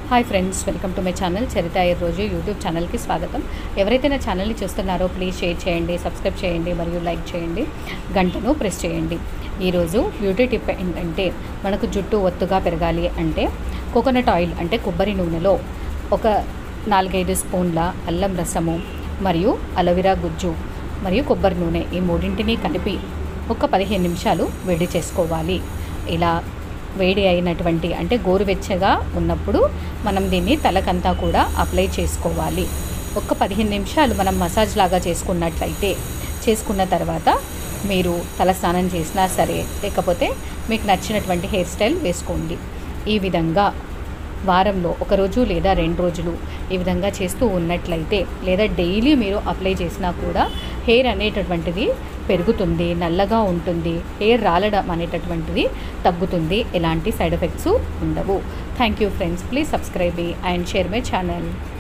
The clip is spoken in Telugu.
hi friends welcome to my channel Charitha ఈ రోజు యూట్యూబ్ ఛానల్కి స్వాగతం ఎవరైతే నా ఛానల్ని చూస్తున్నారో ప్లీజ్ షేర్ చేయండి సబ్స్క్రైబ్ చేయండి మరియు లైక్ చేయండి గంటను ప్రెస్ చేయండి ఈరోజు బ్యూటీ టిప్ ఏంటంటే మనకు జుట్టు ఒత్తుగా పెరగాలి అంటే కోకోనట్ ఆయిల్ అంటే కొబ్బరి నూనెలో ఒక నాలుగైదు స్పూన్ల అల్లం రసము మరియు అలోవెరా గుజ్జు మరియు కొబ్బరి నూనె ఈ మూడింటిని కలిపి ఒక పదిహేను నిమిషాలు వేడి చేసుకోవాలి ఇలా వేడి అయినటువంటి అంటే గోరువెచ్చగా ఉన్నప్పుడు మనం దీన్ని తలకంతా కూడా అప్లై చేసుకోవాలి ఒక పదిహేను నిమిషాలు మనం మసాజ్ లాగా చేసుకున్నట్లయితే చేసుకున్న తర్వాత మీరు తలస్నానం చేసినా సరే లేకపోతే మీకు నచ్చినటువంటి హెయిర్ స్టైల్ వేసుకోండి ఈ విధంగా వారంలో ఒక రోజు లేదా రెండు రోజులు ఈ విధంగా చేస్తూ ఉన్నట్లయితే లేదా డైలీ మీరు అప్లై చేసినా కూడా హెయిర్ అనేటటువంటిది పెరుగుతుంది నల్లగా ఉంటుంది హెయిర్ రాలడం అనేటటువంటిది తగ్గుతుంది ఎలాంటి సైడ్ ఎఫెక్ట్స్ ఉండవు thank you friends please subscribe and share my channel